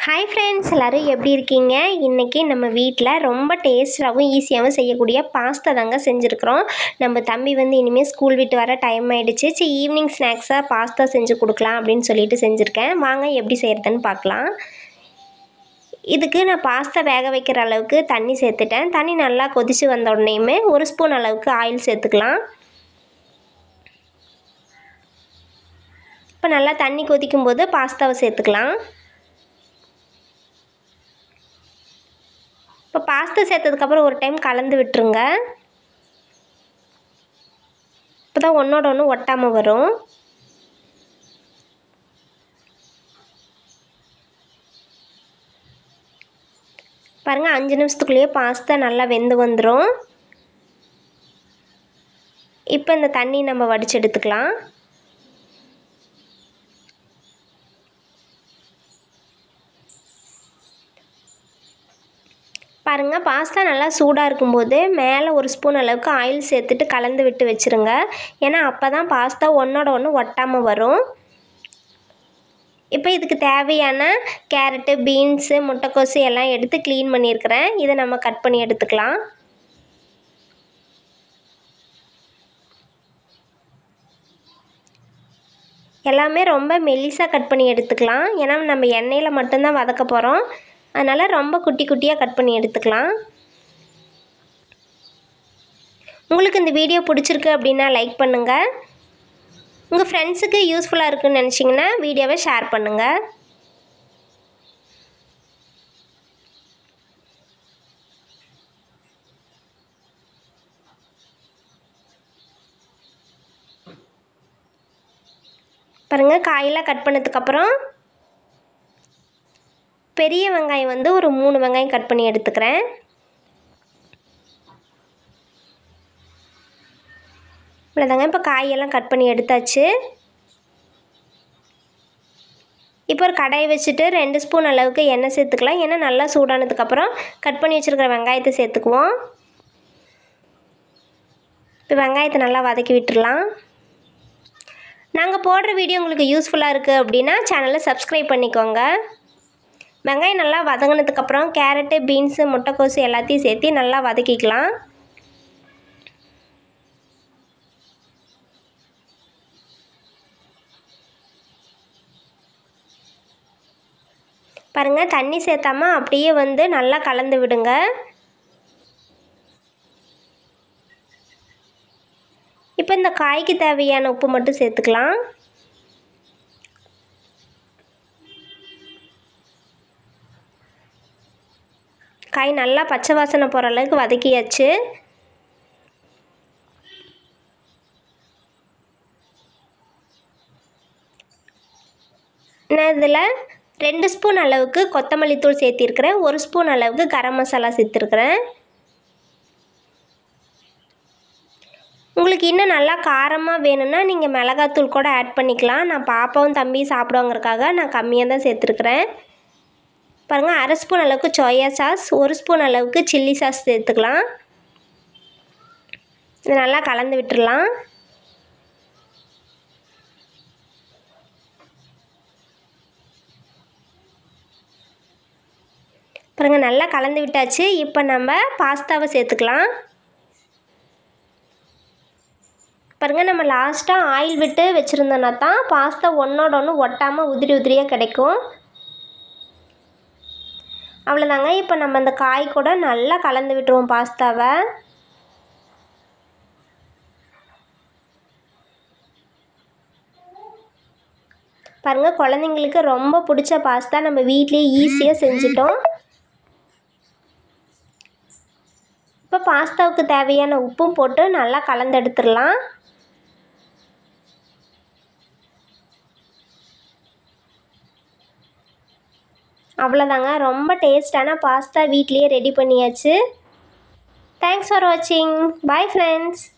hi friends எல்லோரும் எப்படி இருக்கீங்க இன்றைக்கி நம்ம வீட்டில் ரொம்ப டேஸ்ட்டாகவும் ஈஸியாகவும் செய்யக்கூடிய பாஸ்தா தாங்க செஞ்சுருக்குறோம் நம்ம தம்பி வந்து இனிமேல் ஸ்கூல் விட்டு வர டைம் ஆகிடுச்சு சரி ஈவினிங் ஸ்நாக்ஸாக பாஸ்தா செஞ்சு கொடுக்கலாம் அப்படின்னு சொல்லிட்டு செஞ்சுருக்கேன் வாங்க எப்படி செய்கிறதுன்னு பார்க்கலாம் இதுக்கு நான் பாஸ்தா வேக வைக்கிற அளவுக்கு தண்ணி சேர்த்துட்டேன் தண்ணி நல்லா கொதித்து வந்த உடனேயுமே ஒரு ஸ்பூன் அளவுக்கு ஆயில் சேர்த்துக்கலாம் இப்போ நல்லா தண்ணி கொதிக்கும் போது பாஸ்தாவை சேர்த்துக்கலாம் இப்போ பாஸ்தா சேர்த்ததுக்கப்புறம் ஒரு டைம் கலந்து விட்டுருங்க இப்போ தான் ஒன்றோட ஒன்று ஒட்டாமல் வரும் பாருங்கள் அஞ்சு நிமிஷத்துக்குள்ளேயே பாஸ்தா நல்லா வெந்து வந்துடும் இப்போ இந்த தண்ணி நம்ம வடித்து எடுத்துக்கலாம் பாருங்கள் பாஸ்தா நல்லா சூடாக இருக்கும்போது மேலே ஒரு ஸ்பூன் அளவுக்கு ஆயில் சேர்த்துட்டு கலந்து விட்டு வச்சுருங்க ஏன்னா அப்போ தான் பாஸ்தா ஒன்றோட ஒன்று ஒட்டாமல் வரும் இப்போ இதுக்கு தேவையான கேரட்டு பீன்ஸு முட்டைக்கோசு எல்லாம் எடுத்து க்ளீன் பண்ணியிருக்கிறேன் இதை நம்ம கட் பண்ணி எடுத்துக்கலாம் எல்லாமே ரொம்ப மெல்லிசாக கட் பண்ணி எடுத்துக்கலாம் ஏன்னா நம்ம எண்ணெயில் மட்டும்தான் வதக்க போகிறோம் அதனால் ரொம்ப குட்டி குட்டியாக கட் பண்ணி எடுத்துக்கலாம் உங்களுக்கு இந்த வீடியோ பிடிச்சிருக்கு அப்படின்னா லைக் பண்ணுங்கள் உங்கள் ஃப்ரெண்ட்ஸுக்கு யூஸ்ஃபுல்லாக இருக்குன்னு நினச்சிங்கன்னா வீடியோவை ஷேர் பண்ணுங்கள் பாருங்கள் காயெல்லாம் கட் பண்ணதுக்கப்புறம் பெரிய வெங்காயம் வந்து ஒரு மூணு வெங்காயம் கட் பண்ணி எடுத்துக்கிறேன் இவ்வளோதாங்க இப்போ காயெல்லாம் கட் பண்ணி எடுத்தாச்சு இப்போ ஒரு கடாயை வச்சுட்டு ரெண்டு ஸ்பூன் அளவுக்கு எண்ணெய் சேர்த்துக்கலாம் எண்ணெய் நல்லா சூடானதுக்கப்புறம் கட் பண்ணி வச்சுருக்கிற வெங்காயத்தை சேர்த்துக்குவோம் இப்போ வெங்காயத்தை நல்லா வதக்கி விட்டுடலாம் நாங்கள் போடுற வீடியோ உங்களுக்கு யூஸ்ஃபுல்லாக இருக்குது அப்படின்னா சேனலை சப்ஸ்கிரைப் பண்ணிக்கோங்க வெங்காயம் நல்லா வதங்கினதுக்கப்புறம் கேரட்டு பீன்ஸு முட்டைக்கோசு எல்லாத்தையும் சேர்த்து நல்லா வதக்கிக்கலாம் பாருங்கள் தண்ணி சேர்த்தாமல் அப்படியே வந்து நல்லா கலந்து விடுங்க இப்போ இந்த காய்க்கு தேவையான உப்பு மட்டும் சேர்த்துக்கலாம் காய் நல்லா பச்சை வாசனை போகிற அளவுக்கு வதக்கியாச்சு நான் இதில் ரெண்டு ஸ்பூன் அளவுக்கு கொத்தமல்லி தூள் சேர்த்திருக்கிறேன் ஒரு ஸ்பூன் அளவுக்கு கரம் மசாலா சேர்த்துருக்குறேன் உங்களுக்கு இன்னும் நல்லா காரமாக வேணும்னா நீங்கள் மிளகாத்தூள் கூட ஆட் பண்ணிக்கலாம் நான் பாப்பாவும் தம்பி சாப்பிடுவாங்கிறக்காக நான் கம்மியாக தான் சேர்த்துருக்குறேன் பாருங்கள் அரை ஸ்பூன் அளவுக்கு சோயா சாஸ் ஒரு ஸ்பூன் அளவுக்கு சில்லி சாஸ் சேர்த்துக்கலாம் இது நல்லா கலந்து விட்டுடலாம் பாருங்கள் நல்லா கலந்து விட்டாச்சு இப்போ நம்ம பாஸ்தாவை சேர்த்துக்கலாம் பாருங்கள் நம்ம லாஸ்ட்டாக ஆயில் விட்டு வச்சுருந்தோன்னா தான் பாஸ்தா ஒன்றோட ஒன்று ஒட்டாமல் உதிரி உதிரியாக கிடைக்கும் அவ்வளோதாங்க இப்போ நம்ம அந்த காய் கூட நல்லா கலந்து விட்டுருவோம் பாஸ்தாவை பாருங்கள் குழந்தைங்களுக்கு ரொம்ப பிடிச்ச பாஸ்தா நம்ம வீட்லேயே ஈஸியாக செஞ்சிட்டோம் இப்போ பாஸ்தாவுக்கு தேவையான உப்பும் போட்டு நல்லா கலந்து எடுத்துடலாம் அவ்வளோதாங்க ரொம்ப டேஸ்டான பாஸ்தா வீட்லேயே ரெடி பண்ணியாச்சு தேங்க்ஸ் ஃபார் வாட்சிங் பாய் ஃப்ரெண்ட்ஸ்